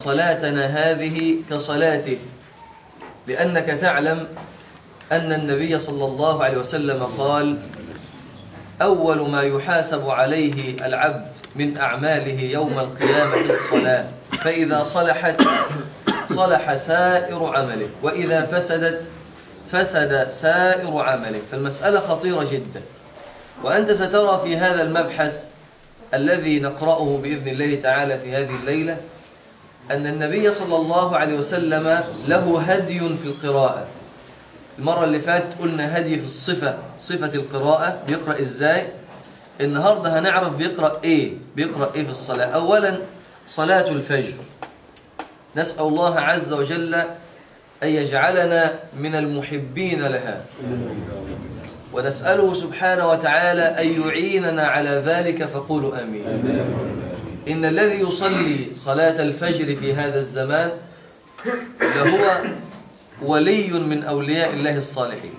صلاتنا هذه كصلاته لأنك تعلم أن النبي صلى الله عليه وسلم قال أول ما يحاسب عليه العبد من أعماله يوم القيامة الصلاة فإذا صلحت صلح سائر عمله وإذا فسدت فسد سائر عمله فالمسألة خطيرة جدا وأنت سترى في هذا المبحث الذي نقرأه بإذن الله تعالى في هذه الليلة أن النبي صلى الله عليه وسلم له هدي في القراءة المرة اللي فاتت قلنا هدي في الصفة صفة القراءة بيقرأ إزاي النهاردة هنعرف بيقرأ إيه بيقرأ إيه في الصلاة أولا صلاة الفجر نسأل الله عز وجل أن يجعلنا من المحبين لها ونسأله سبحانه وتعالى أن يعيننا على ذلك فقولوا آمين إن الذي يصلي صلاة الفجر في هذا الزمان لهو ولي من أولياء الله الصالحين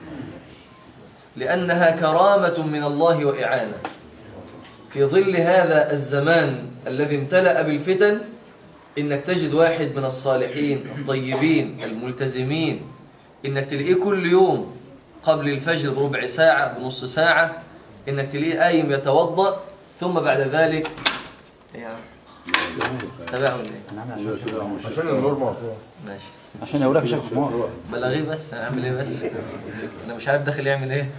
لأنها كرامة من الله وإعانة في ظل هذا الزمان الذي امتلأ بالفتن إنك تجد واحد من الصالحين الطيبين الملتزمين إنك تلاقيه كل يوم قبل الفجر بربع ساعة بنص ساعة إنك تلاقيه قايم يتوضأ ثم بعد ذلك يعني تابعوا ليه عشان النور مقطوع ماشي عشان يقول لك شيخ حمار بلغيه بس هعمل ايه بس انا مش عارف داخل يعمل ايه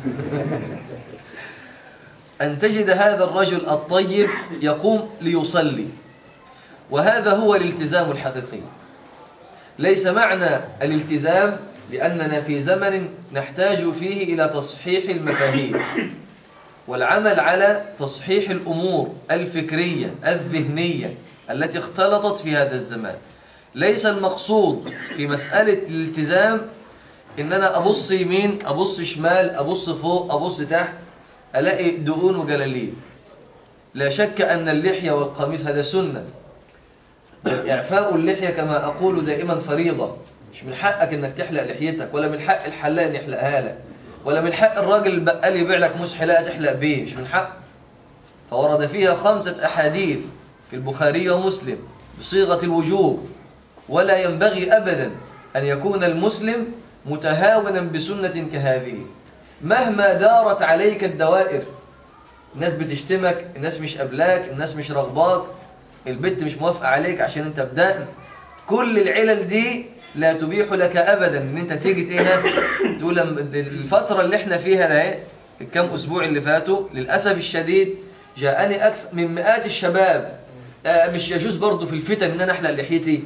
ان تجد هذا الرجل الطيب يقوم ليصلي وهذا هو الالتزام الحقيقي ليس معنى الالتزام لأننا في زمن نحتاج فيه إلى تصحيح المفاهيم والعمل على تصحيح الأمور الفكرية الذهنية التي اختلطت في هذا الزمان ليس المقصود في مسألة الالتزام إن أنا أبص يمين أبص شمال أبص فوق أبص تحت ألاقي دهون وجلاليب لا شك أن اللحية والقميص هذا سنة بل إعفاء اللحية كما أقول دائما فريضة مش من حقك إنك تحلق لحيتك ولا من حق الحلاق إن يحلقها لك ولا من حق الراجل البقال يبيع لك موس حلاقة تحلق بيه مش من حق فورد فيها خمسة أحاديث في البخاري ومسلم بصيغة الوجوب ولا ينبغي أبدا أن يكون المسلم متهاونا بسنة كهذه مهما دارت عليك الدوائر الناس بتشتمك الناس مش قبلاك الناس مش رغباك البت مش موافقة عليك عشان انت بدأن كل العلل دي لا تبيح لك ابدا ان انت تيجي ايه تقول لما- الفترة اللي احنا فيها ده ايه الكام اسبوع اللي فاتوا للأسف الشديد جاءني اكثر من مئات الشباب آه، مش يجوز برضو في الفتن ان انا احلق لحيتي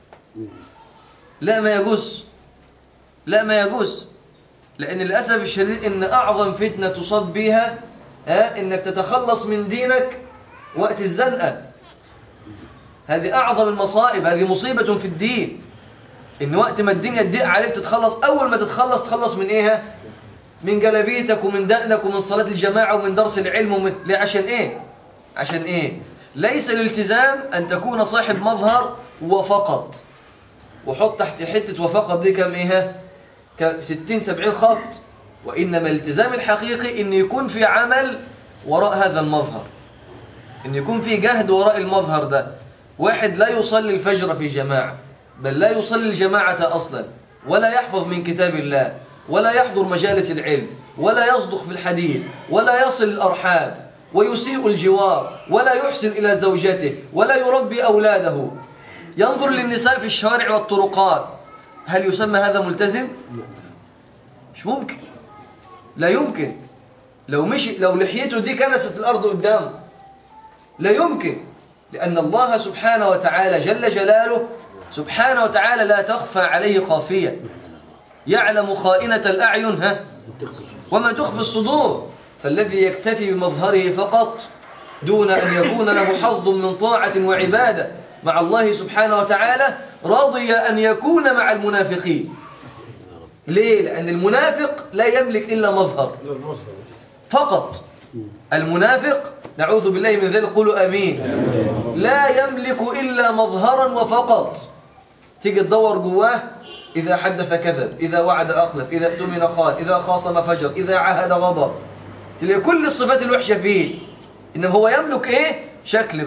لا ما يجوز لا ما يجوز لأن للأسف الشديد إن أعظم فتنة تصاب بها ها إنك تتخلص من دينك وقت الزنقة هذه أعظم المصائب هذه مصيبة في الدين إن وقت ما الدنيا تضيق عليك تتخلص أول ما تتخلص تخلص من إيه ها؟ من جلبيتك ومن دقنك ومن صلاة الجماعة ومن درس العلم ومن... ليه عشان إيه عشان إيه ليس الالتزام أن تكون صاحب مظهر وفقط وحط تحت حتة وفقط دي كم إيه ها؟ ك 60 70 خط وإنما الالتزام الحقيقي إن يكون في عمل وراء هذا المظهر إن يكون في جهد وراء المظهر ده واحد لا يصلي الفجر في جماعة بل لا يصلي الجماعة أصلا ولا يحفظ من كتاب الله ولا يحضر مجالس العلم ولا يصدق في الحديث ولا يصل الأرحام ويسيء الجوار ولا يحسن إلى زوجته ولا يربي أولاده ينظر للنساء في الشوارع والطرقات هل يسمى هذا ملتزم؟ مش ممكن لا يمكن لو مشي لو لحيته دي كنست الأرض قدامه لا يمكن لأن الله سبحانه وتعالى جل جلاله سبحانه وتعالى لا تخفى عليه خافية يعلم خائنة الأعين ها وما تخفي الصدور فالذي يكتفي بمظهره فقط دون أن يكون له حظ من طاعة وعبادة مع الله سبحانه وتعالى رضي أن يكون مع المنافقين ليه؟ لأن المنافق لا يملك إلا مظهر فقط المنافق نعوذ بالله من ذلك قولوا أمين لا يملك إلا مظهرا وفقط تيجي تدور جواه إذا حدث كذب إذا وعد أخلف إذا اؤتمن خان إذا خاصم فجر إذا عهد غضب تلاقي كل الصفات الوحشة فيه إنما هو يملك إيه شكل بس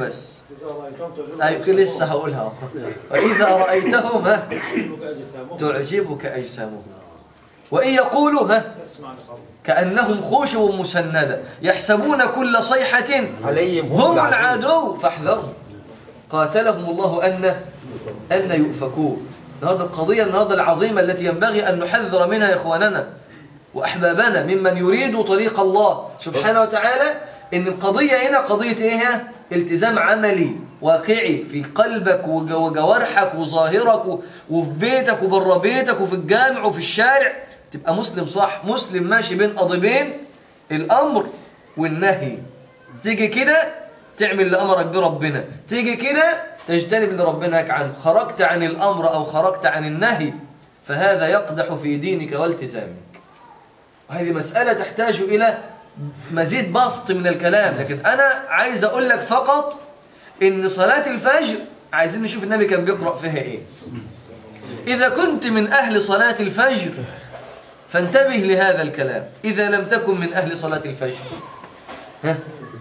أي لسه هقولها وإذا رأيتهم ها تعجبك أجسامهم وإن يقولوا ها كأنهم خشب مسندة يحسبون كل صيحة عليهم هم العدو فاحذرهم قاتلهم الله أن أن يؤفكون هذه القضية النهضة العظيمة التي ينبغي أن نحذر منها يا إخواننا وأحبابنا ممن يريد طريق الله سبحانه وتعالى إن القضية هنا قضية إيه هي؟ التزام عملي واقعي في قلبك وج- وجوارحك وظاهرك و- وفي بيتك وبره بيتك وفي الجامع وفي الشارع تبقى مسلم صح مسلم ماشي بين قضيبين الأمر والنهي تيجي كده تعمل اللي أمرك به ربنا تيجي كده تجتنب اللي ربنا نهاك عنه خرجت عن الأمر أو خرجت عن النهي فهذا يقدح في دينك والتزامك وهذه مسألة تحتاج إلى مزيد بسط من الكلام لكن أنا عايز أقول لك فقط إن صلاة الفجر عايزين نشوف النبي كان بيقرأ فيها إيه إذا كنت من أهل صلاة الفجر فانتبه لهذا الكلام إذا لم تكن من أهل صلاة الفجر ها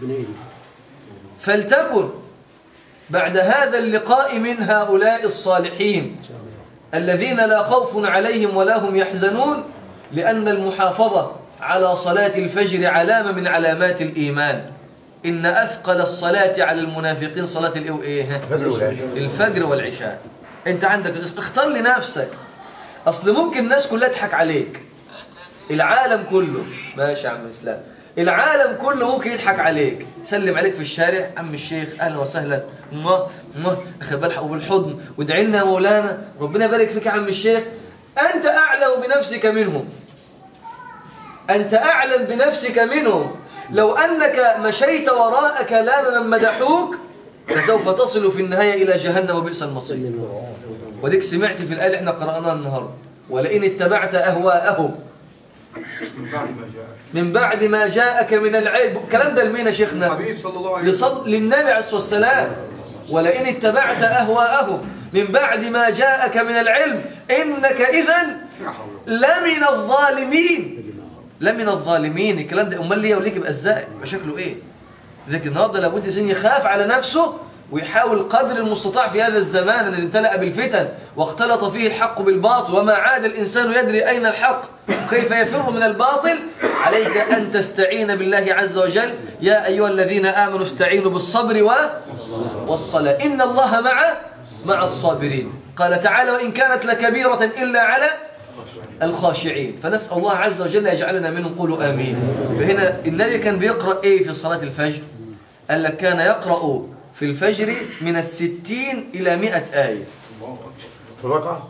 فلتكن بعد هذا اللقاء من هؤلاء الصالحين الذين لا خوف عليهم ولا هم يحزنون لأن المحافظة على صلاة الفجر علامة من علامات الإيمان إن أثقل الصلاة على المنافقين صلاة الإيه إيه؟ الفجر والعشاء. الفجر والعشاء أنت عندك اختار لنفسك أصل ممكن الناس كلها تضحك عليك العالم كله ماشي يا عم اسلام العالم كله ممكن يضحك عليك سلم عليك في الشارع عم الشيخ اهلا وسهلا ما ما اخد بالك وبالحضن وادعي لنا يا مولانا ربنا يبارك فيك يا عم الشيخ انت اعلم بنفسك منهم انت اعلم بنفسك منهم لو انك مشيت وراء كلام من مدحوك فسوف تصل في النهايه الى جهنم وبئس المصير وديك سمعت في الايه اللي احنا قراناها النهارده ولئن اتبعت اهواءهم من بعد ما جاء من بعد ما جاءك من العلم الكلام ده لمين يا شيخنا الحبيب صلى الله عليه لصد... للنبي عليه الصلاة والسلام ولئن اتبعت أهواءهم من بعد ما جاءك من العلم إنك إذا لا حول ولا لمن الظالمين لمن الظالمين الكلام ده أمال ليه وليك يبقى ازاي يبقى شكله إيه لكن النهارده لابد الإنسان يخاف على نفسه ويحاول قدر المستطاع في هذا الزمان الذي امتلأ بالفتن واختلط فيه الحق بالباطل وما عاد الإنسان يدري أين الحق كيف يفر من الباطل عليك أن تستعين بالله عز وجل يا أيها الذين آمنوا استعينوا بالصبر و... والصلاة إن الله مع مع الصابرين قال تعالى وإن كانت لكبيرة إلا على الخاشعين فنسأل الله عز وجل يجعلنا منهم قولوا آمين فهنا النبي كان بيقرأ إيه في صلاة الفجر قال لك كان يقرأ في الفجر من الستين إلى مئة آية في الركعة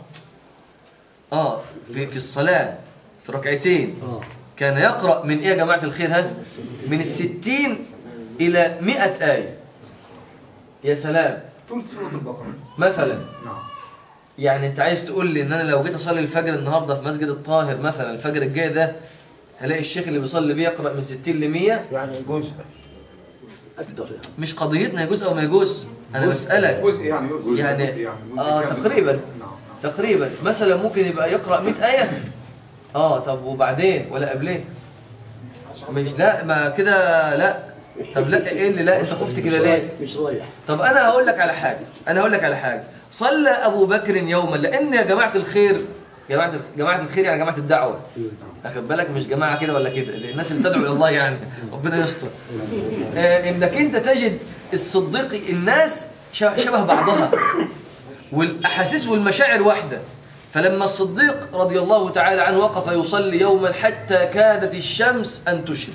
آه في, في الصلاة في ركعتين كان يقرأ من إيه يا جماعة الخير هذا من الستين إلى مئة آية يا سلام ثلث سورة البقرة مثلا نعم يعني انت عايز تقول لي ان انا لو جيت اصلي الفجر النهارده في مسجد الطاهر مثلا الفجر الجاي ده هلاقي الشيخ اللي بيصلي بيه يقرا من 60 ل 100 يعني جزء مش قضيتنا يجوز او ما يجوز انا بسالك جزء يعني جزء يعني جزء جزء اه كامل. تقريبا نعم نعم تقريبا مثلا ممكن يبقى يقرا 100 ايه اه طب وبعدين ولا قبلين مش لا ما كده لا طب لا ايه اللي لا انت خفت كده ليه مش رايح طب انا هقول لك على حاجه انا هقول لك على حاجه صلى ابو بكر يوما لان يا جماعه الخير جماعه جماعه الخير يعني جماعه الدعوه اخد بالك مش جماعه كده ولا كده الناس اللي تدعو الى الله يعني ربنا يستر آه انك انت تجد الصديق الناس ش- شبه بعضها والاحاسيس والمشاعر واحده فلما الصديق رضي الله تعالى عنه وقف يصلي يوما حتى كادت الشمس ان تشرق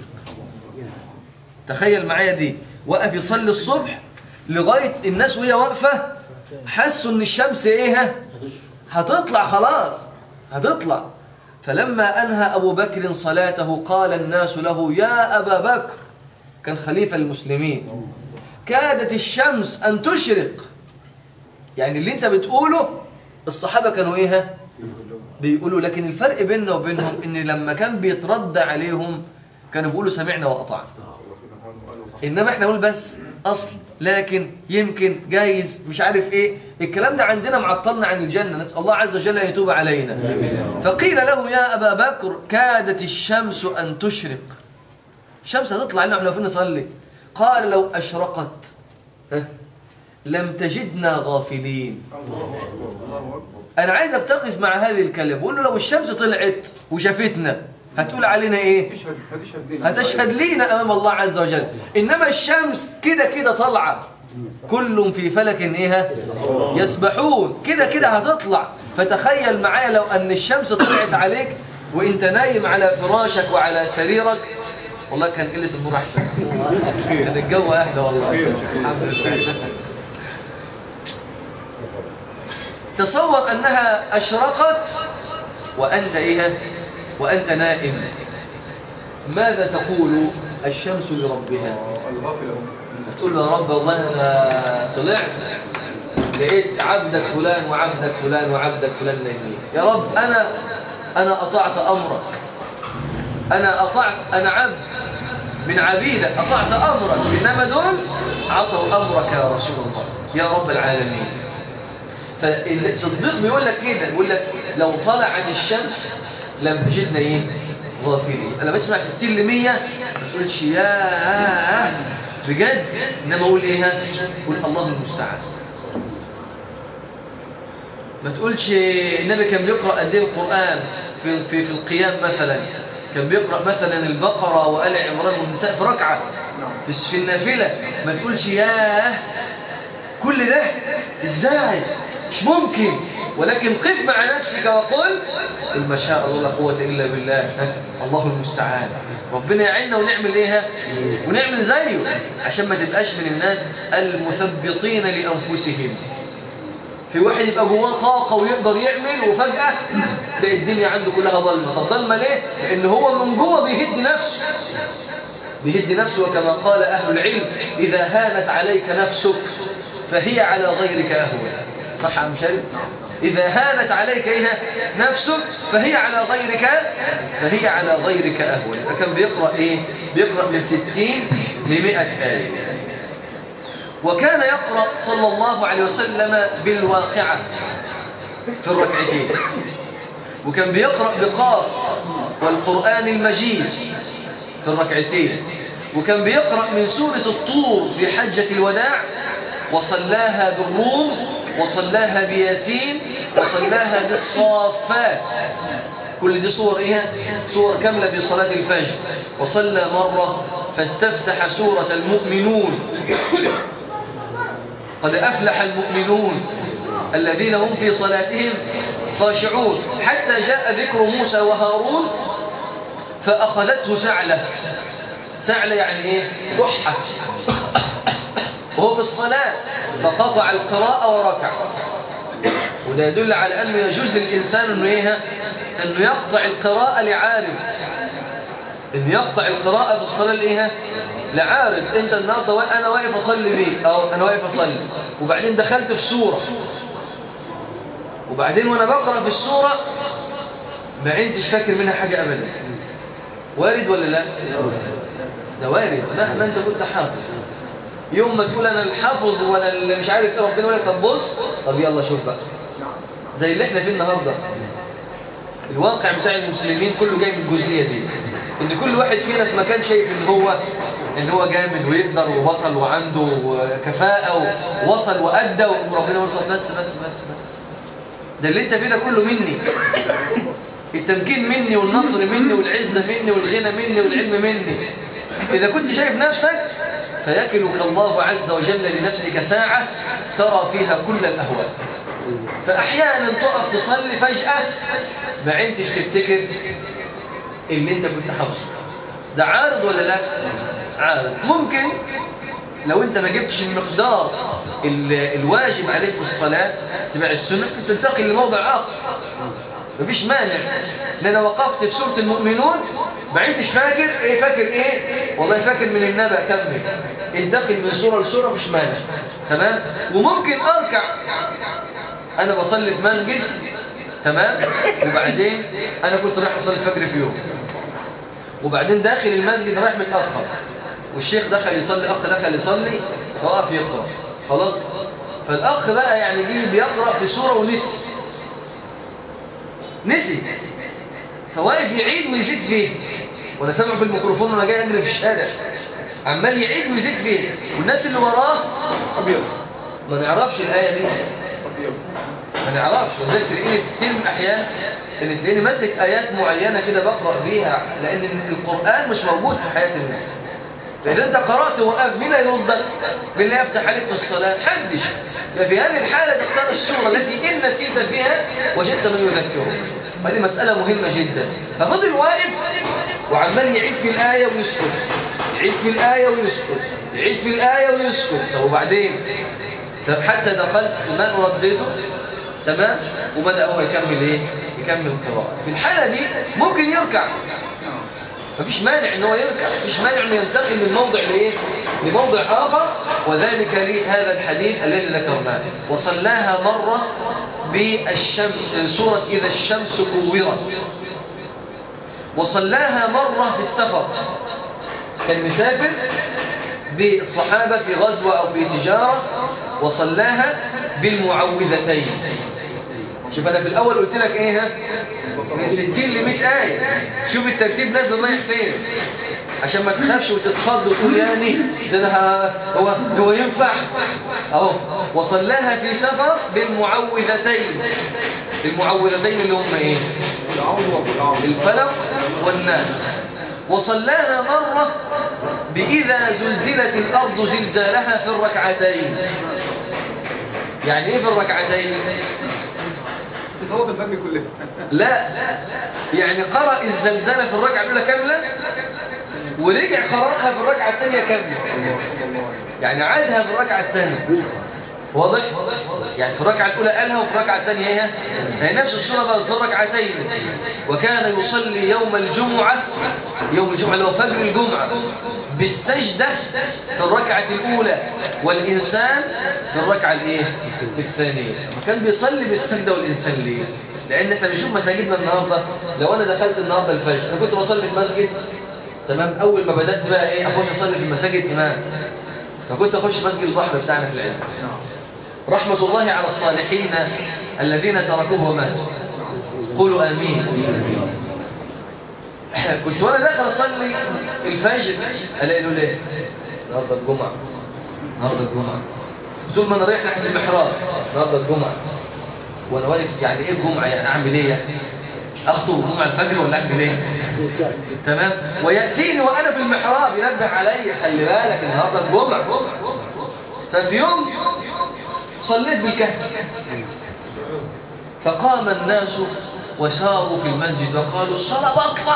تخيل معايا دي وقف يصلي الصبح لغاية الناس وهي واقفة حسوا ان الشمس ايه هتطلع خلاص هتطلع فلما انهى ابو بكر صلاته قال الناس له يا ابا بكر كان خليفة المسلمين كادت الشمس ان تشرق يعني اللي انت بتقوله الصحابة كانوا ايه بيقولوا لكن الفرق بيننا وبينهم ان لما كان بيترد عليهم كانوا بيقولوا سمعنا واطعنا انما احنا نقول بس اصل لكن يمكن جايز مش عارف ايه الكلام ده عندنا معطلنا عن الجنة نسأل الله عز وجل ان يتوب علينا فقيل له يا ابا بكر كادت الشمس ان تشرق الشمس هتطلع لنا واحنا واقفين نصلي قال لو اشرقت ها؟ لم تجدنا غافلين الله أكبر الله أكبر انا عايزك تقف مع هذه الكلمه بقول له لو الشمس طلعت وشافتنا هتقول علينا ايه هتشهد هتشهد لينا هتشهد لينا امام الله عز وجل انما الشمس كده كده طالعه كل في فلك ايه يسبحون كده كده هتطلع فتخيل معايا لو ان الشمس طلعت عليك وانت نايم على فراشك وعلى سريرك والله كان قله النور احسن كان الجو اهدى والله الحمد لله تصور انها اشرقت وانت ايه وانت نائم ماذا تقول الشمس لربها الغافل أهو. تقول له يا رب والله انا طلعت لقيت عبدك فلان وعبدك فلان وعبدك فلان نايمين يا رب انا انا اطعت امرك انا اطعت انا عبد من عبيدك اطعت امرك انما دول عصوا امرك يا رسول الله يا رب العالمين فالصديق بيقول لك كده بيقول لك لو طلعت الشمس لم تجدنا ايه غافلين انا بسمع 60 ل 100 ما تقولش يا بجد انما اقول ايه ها؟ قول الله المستعان ما تقولش النبي كان بيقرا قد ايه القران في في في القيام مثلا كان بيقرا مثلا البقره وال عمران والنساء في ركعه في في النافله ما تقولش ياه كل ده ازاي مش ممكن ولكن قف مع نفسك وقل قل ما شاء الله لا قوة إلا بالله الله المستعان ربنا يعيننا ونعمل ايه ونعمل زيه عشان ما تبقاش من الناس المثبطين لأنفسهم في واحد يبقى جواه طاقة ويقدر يعمل وفجأة تلاقي الدنيا عنده كلها ضلمة طب ضلمة ليه؟ لأن هو من جوه بيهد نفسه بيهد نفسه وكما قال أهل العلم إذا هانت عليك نفسك فهي على غيرك أهون صح يا عم شريف؟ إذا هانت عليك إيه نفسك فهي على غيرك فهي على غيرك أهون فكان بيقرأ إيه؟ بيقرأ من ستين لمئة آية وكان يقرأ صلى الله عليه وسلم بالواقعة في الركعتين وكان بيقرأ بقاف والقرآن المجيد في الركعتين وكان بيقرأ من سورة الطور في حجة الوداع وصلاها بالروم وصلاها بياسين وصلاها بالصافات كل دي صور ايه صور كاملة في صلاة الفجر وصلى مرة فاستفتح سورة المؤمنون قد أفلح المؤمنون الذين هم في صلاتهم خاشعون حتى جاء ذكر موسى وهارون فأخذته سعلة سعلة يعني ايه كحة وهو في الصلاة فقطع القراءة وركع وده يدل على أنه يجوز للإنسان أنه, إيه؟ أنه يقطع القراءة لعارض أنه يقطع القراءة في الصلاة لإيه؟ لعارض أنت النهاردة وا- أنا واقف أصلي بيه أو أنا واقف أصلي وبعدين دخلت في سورة وبعدين وأنا بقرأ في السورة ما عندش فاكر منها حاجة أبدا وارد ولا لا؟ ده وارد مهما أنت كنت حافظ يوم ما تقول انا الحافظ ولا اللي مش عارف ايه ربنا يقول لك طب بص طب يلا شوف بقى زي اللي احنا فيه النهارده الواقع بتاع المسلمين كله جاي من الجزئيه دي ان كل واحد فينا في مكان شايف ان هو ان هو جامد ويقدر وبطل وعنده كفاءه ووصل وادى وربنا يقول طب بس بس بس بس ده اللي انت فيه ده كله مني التمكين مني والنصر مني والعزه مني والغنى مني والعلم مني اذا كنت شايف نفسك فيكلك الله عز وجل لنفسك ساعة ترى فيها كل الأهوال فأحيانا تقف تصلي فجأة ما عندش تفتكر اللي انت كنت حافظه ده عارض ولا لا عارض ممكن لو انت ما جبتش المقدار ال- الواجب عليك في الصلاة تبع السنة ممكن تنتقل لموضع آخر مفيش مانع ان انا وقفت في سورة المؤمنون ما عدتش فاكر ايه فاكر ايه والله فاكر من النبأ كمل انتقل من سورة لسورة مش مانع تمام وممكن اركع انا بصلي في مسجد تمام وبعدين انا كنت رايح اصلي الفجر في يوم وبعدين داخل المسجد رايح متاخر والشيخ دخل يصلي اخ دخل يصلي وقف يقرا خلاص فالاخ بقى يعني جه بيقرا في سوره ونسي نسي فواقف يعيد ويزيد فيه وانا سامع في الميكروفون وانا جاي اجري في الشارع عمال يعيد ويزيد فيه والناس اللي وراه ابيض ما نعرفش الآية دي ما نعرفش وذلك تلاقيني في كتير من الأحيان إن تلاقيني ماسك آيات معينة كده بقرأ بيها لأن القرآن مش موجود في حياة الناس لأن أنت قرأت وقف مين يردك مين اللي يفتح عليك في الصلاة حدش ففي هذه الحالة تختار السورة التي إن نسيت فيها وجدت من يذكرك هذه مسألة مهمة جدا ففضل واقف وعمال يعيد في الآية ويسكت يعيد في الآية ويسكت يعيد في الآية ويسكت طب وبعدين طب حتى دخلت ما رديته تمام وبدأ هو يكمل ايه يكمل قراءة في الحالة دي ممكن يركع مفيش مانع ان هو يركع مفيش مانع انه ينتقل من موضع لايه لموضع اخر وذلك لهذا الحديث الذي ذكرناه وصلاها مرة بالشمس سورة إذا الشمس كورت وصلاها مرة في السفر كان مسافر بالصحابة في غزوة أو في تجارة وصلاها بالمعوذتين شوف أنا في الأول قلت لك إيه ها من 60 ل 100 آية شوف الترتيب نازل رايح فين عشان ما تخافش وتتخض وتقول يعني ده أنا هو هو ينفع أهو وصلاها في سفر بالمعوذتين المعوذتين اللي هم إيه الفلق والناس وصلاها مرة بإذا زلزلت الأرض زلزالها في الركعتين يعني إيه في الركعتين في صلاة الفجر كلها لا يعني قرأ الزلزال في الركعة الأولى كاملة ورجع قرأها في الركعة الثانية كاملة يعني عادها في الركعة الثانية واضح؟ يعني في الركعة الأولى قالها وفي الركعة الثانية هي هي نفس السورة بس في الركعتين وكان يصلي يوم الجمعة يوم الجمعة اللي هو فجر الجمعة بالسجدة في الركعة الأولى والإنسان في الركعة الإيه؟ الثانية كان بيصلي بالسجدة والإنسان ليه؟ لأن احنا بنشوف مساجدنا النهاردة لو أنا دخلت النهاردة الفجر أنا كنت بصلي في مسجد تمام أول ما بدأت بقى إيه أخش أصلي في المساجد إمام فكنت أخش مسجد البحر بتاعنا في العز رحمة الله على الصالحين الذين تركوه وماتوا قولوا آمين كنت وانا داخل اصلي الفجر الاقي له ليه النهارده الجمعه النهارده الجمعه طول ما انا رايح ناحيه المحراب النهارده الجمعه وانا واقف يعني ايه الجمعه يعني اعمل ايه يعني اخطب جمعه الفجر ولا اعمل ايه تمام وياتيني وانا في المحراب ينبه علي خلي بالك النهارده الجمعه ففي يوم صليت بالكهف فقام الناس وساروا في المسجد وقالوا الصلاة بطلة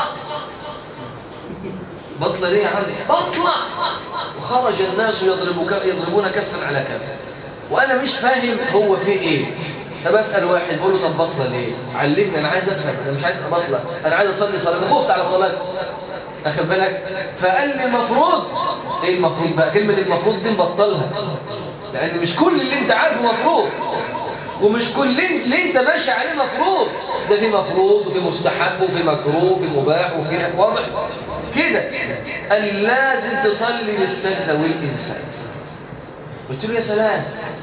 بطلة ليه يا عم بطلة وخرج الناس يضرب ك- يضربون كفا على كف وأنا مش فاهم هو في إيه فبسأل واحد بقول له طب بطلة ليه علمني أنا عايز أفهم أنا مش عايز أبطلة أنا عايز أصلي صلاة أنا خفت على صلاتي أخد بالك فقال لي المفروض إيه المفروض بقى كلمة المفروض دي نبطلها لأن مش كل اللي أنت عارفه مفروض ومش كل اللي انت ماشي عليه مفروض ده في مفروض وفي مستحب وفي مكروه وفي مباح وفي واضح كده قال لازم تصلي بالسجده والانسان قلت له يا سلام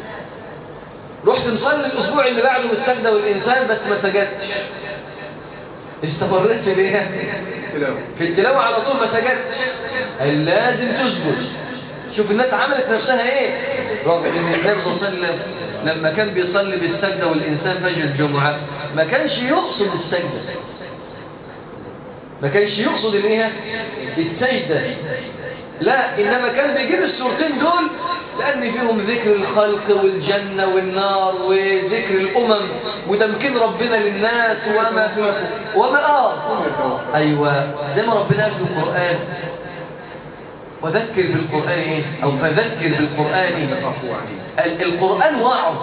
رحت مصلي الاسبوع اللي بعده بالسجده والانسان بس ما سجدتش استمريت في ليه تلاوة في التلاوه على طول ما سجدتش قال لازم تسجد شوف الناس عملت نفسها ايه رغم ان النبي صلى الله عليه وسلم لما كان بيصلي بالسجده والانسان فجر الجمعه ما كانش يقصد السجده ما كانش يقصد الايه السجده لا انما كان بيجيب السورتين دول لان فيهم ذكر الخلق والجنه والنار وذكر الامم وتمكين ربنا للناس وما في وما اه ايوه زي ما ربنا قال في القران وذكر بالقرآن إيه؟ أو فذكر بالقرآن ال- القرآن وعظ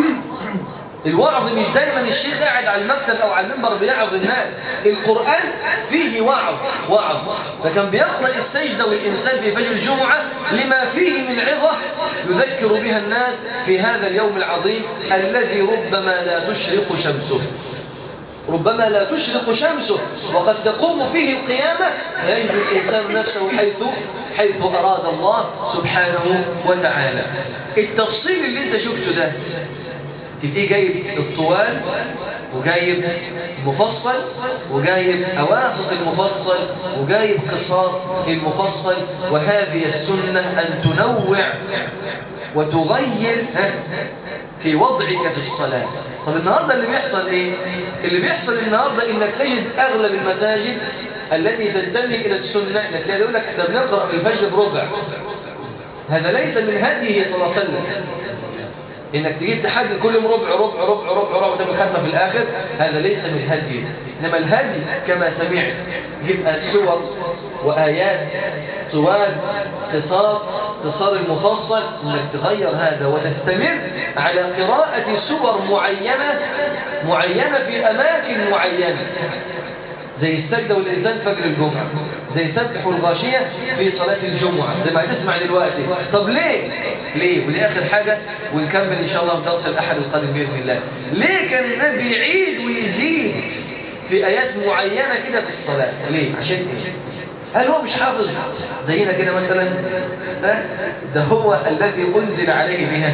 الوعظ مش دايما الشيخ قاعد على المكتب أو على المنبر بيعظ الناس القرآن فيه وعظ وعظ فكان بيقرأ السجدة والإنسان في فجر الجمعة لما فيه من عظة يذكر بها الناس في هذا اليوم العظيم الذي ربما لا تشرق شمسه ربما لا تشرق شمسه وقد تقوم فيه القيامة فيجد الإنسان نفسه حيث حيث أراد الله سبحانه وتعالى التفصيل اللي انت شفته ده تبقى جايب الطوال وجايب مفصل وجايب أواسط المفصل وجايب قصاص المفصل وهذه السنة أن تنوع وتغير ها، في وضعك في الصلاة طب النهاردة اللي بيحصل ايه اللي بيحصل النهاردة انك تجد اغلب المساجد التي تنتمي الى السنة انك تلاقي يقول لك احنا بنقرأ الفجر بربع هذا ليس من هديه صلى الله عليه وسلم انك تجيب تحدد كل يوم ربع ربع ربع ربع ربع وتعمل ختمه في الاخر هذا ليس من هدي انما الهدي كما سمعت يبقى سور وايات طوال قصاص قصار المفصل انك تغير هذا وتستمر على قراءة سور معينة معينة في اماكن معينة زي السجدة والإنسان فجر الجمعة زي سبح والغاشية في صلاة الجمعة زي ما هتسمع دلوقتي طب ليه؟ ليه؟ ودي آخر حاجة ونكمل إن شاء الله في درس الأحد القادم بإذن الله ليه كان النبي يعيد ويزيد في آيات معينة كده في الصلاة ليه؟ عشان إيه؟ هل هو مش حافظ زينا كده مثلا ها؟ ده هو الذي أنزل عليه بها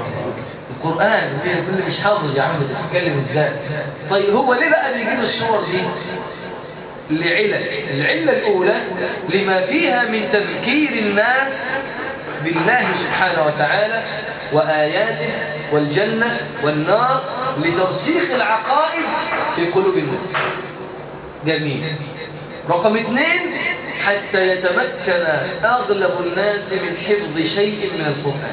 القرآن فيها كل مش حافظ يا عم بتتكلم ازاي طيب هو ليه بقى بيجيب الصور دي لعلل العلة الأولى لما فيها من تذكير الناس بالله سبحانه وتعالى وآياته والجنة والنار لترسيخ العقائد في قلوب الناس جميل رقم اثنين حتى يتمكن أغلب الناس من حفظ شيء من القرآن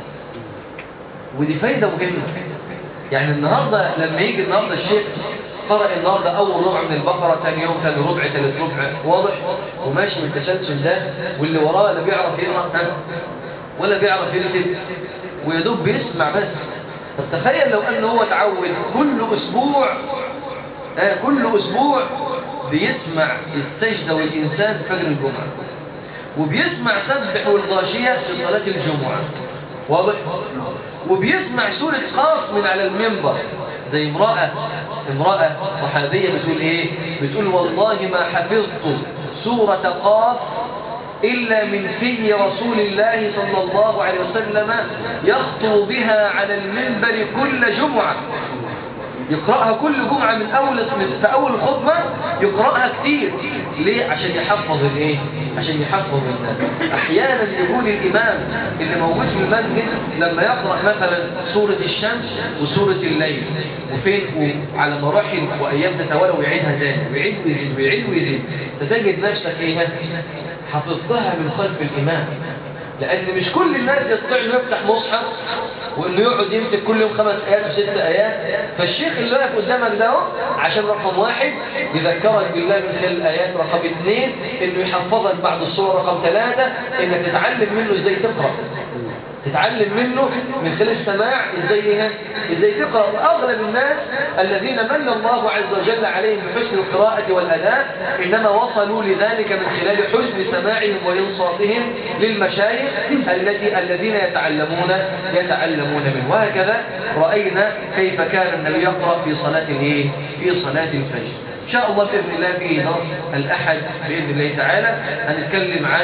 ودي فايدة مهمة يعني النهاردة لما يجي النهاردة الشيخ قرأ النهاردة أول ربع من البقرة ثاني يوم ثاني ربع ثالث ربع واضح وماشي بالتسلسل ده واللي وراه لا بيعرف يقرأ ها؟ ولا بيعرف يكتب ويدوب بيسمع بس طب تخيل لو أنه هو تعود كل أسبوع آه كل أسبوع بيسمع السجدة والإنسان في فجر الجمعة وبيسمع سبح والغاشية في صلاة الجمعة واضح وبيسمع سورة قاف من على المنبر زي امرأة امرأة صحابية بتقول ايه بتقول والله ما حفظت سورة قاف إلا من في رسول الله صلى الله عليه وسلم يخطب بها على المنبر كل جمعة يقرأها كل جمعة من أول في أول الخطبة يقرأها كتير ليه؟ عشان يحفظ الايه؟ عشان يحفظ الناس أحيانا يكون الإمام اللي موجود في المسجد لما يقرأ مثلا سورة الشمس وسورة الليل وفين وعلى مراحل وأيام تتوالى ويعيدها تاني ويعيد ويزيد ويعيد ويزيد ستجد نفسك ايه؟ حفظتها من خلف الإمام لأن مش كل الناس يستطيع انه يفتح مصحف وإنه يقعد يمسك كل يوم خمس آيات وست آيات فالشيخ اللي واقف قدامك ده عشان رقم واحد يذكرك بالله من خلال الآيات رقم اثنين إنه يحفظك بعد الصورة رقم ثلاثة إنك تتعلم منه إزاي تقرأ تتعلم منه من خلال السماع ازاي ايه ازاي تقرا اغلب الناس الذين من الله عز وجل عليهم بحسن القراءه والاداء انما وصلوا لذلك من خلال حسن سماعهم وانصاتهم للمشايخ التي الذين يتعلمون يتعلمون منه وهكذا راينا كيف كان النبي يقرا في صلاه الايه في صلاه الفجر ان شاء الله باذن الله في درس الاحد باذن الله تعالى هنتكلم عن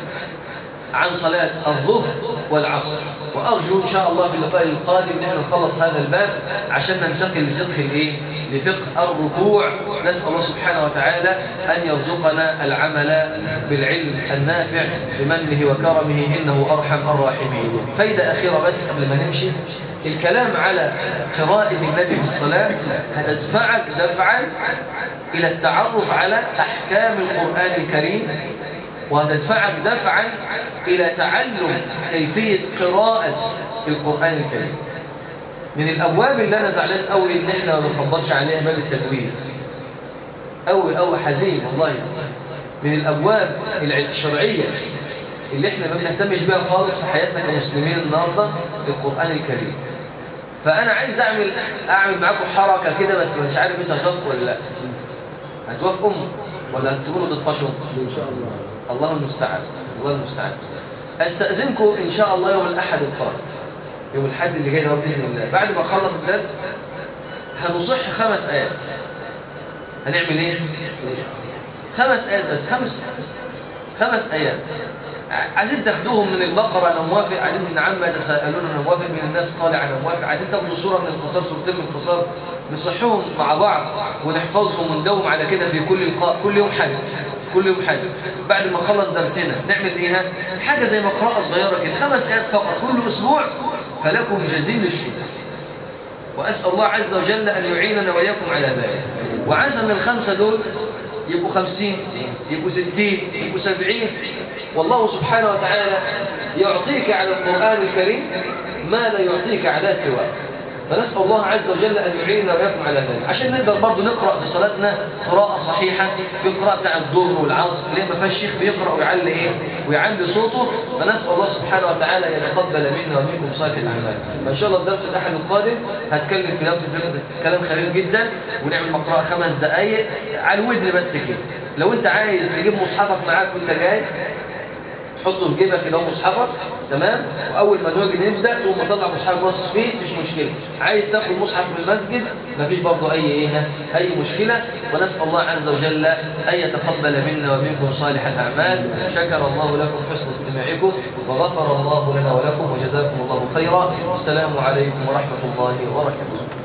عن صلاة الظهر والعصر وأرجو إن شاء الله في اللقاء القادم نحن نخلص هذا الباب عشان ننتقل لفقه الإيه؟ لفقه الركوع نسأل الله سبحانه وتعالى أن يرزقنا العمل بالعلم النافع بمنه وكرمه إنه أرحم الراحمين فايدة أخيرة بس قبل ما نمشي الكلام على قراءة النبي في الصلاة هتدفعك دفعا إلى التعرف على أحكام القرآن الكريم وهتدفعك دفعا إلى تعلم كيفية قراءة القرآن الكريم من الأبواب اللي أنا زعلان قوي إن إحنا ما بنخبطش عليها باب التجويد قوي قوي حزين والله من الأبواب الشرعية اللي إحنا ما بنهتمش بيها خالص في حياتنا كمسلمين النهارده القرآن الكريم فأنا عايز أعمل أعمل معاكم حركة كده بس مش عارف أنت هتوافق ولا لا هتوافقوا ولا هتسيبونا تطفشوا إن شاء الله الله المستعان الله المستعان استأذنكم إن شاء الله يوم الأحد القادم يوم الحد اللي جاي ده بإذن الله بعد ما أخلص الدرس هنصح خمس آيات هنعمل إيه؟ خمس آيات بس خمس خمس آيات عايزين تاخدوهم من البقرة أنا موافق عايزين من عامة يتساءلون أنا موافق من الناس طالع أنا موافق عايزين تاخدوا صورة من القصار صورتين من القصار نصحهم مع بعض ونحفظهم وندوم على كده في كل لقاء كل يوم حاجة كل يوم حاجة بعد ما نخلص درسنا نعمل ايه ها؟ حاجة زي مقرأة صغيرة كده خمس آيات فقط كل أسبوع فلكم جزيل الشكر وأسأل الله عز وجل أن يعيننا وإياكم على ذلك وعسى من الخمسة دول يبقوا خمسين يبقوا ستين يبقوا سبعين والله سبحانه وتعالى يعطيك على القرآن الكريم ما لا يعطيك على سواه فنسأل الله عز وجل أن يعيننا وإياكم على ذلك عشان نقدر برضه نقرأ في صلاتنا قراءة صحيحة في القراءة بتاع الظهر والعصر اللي ما فيهاش الشيخ بيقرأ ويعلي إيه ويعلي صوته فنسأل الله سبحانه وتعالى أن يتقبل منا ومنكم صالح الأعمال فإن شاء الله الدرس الأحد القادم هتكلم في نفس الدرس كلام خفيف جدا ونعمل مقرأة خمس دقايق على الودن بس كده لو أنت عايز تجيب مصحفك معاك وأنت جاي تحطه في جيبك كده مصحفك تمام واول ما نيجي نبدا تقوم مطلع مصحف باصص فيه مفيش مشكله عايز تاخد مصحف من المسجد مفيش برضه اي ايه اي مشكله ونسال الله عز وجل ان يتقبل منا ومنكم صالح الاعمال شكر الله لكم حسن استماعكم وغفر الله لنا ولكم وجزاكم الله خيرا السلام عليكم ورحمه الله وبركاته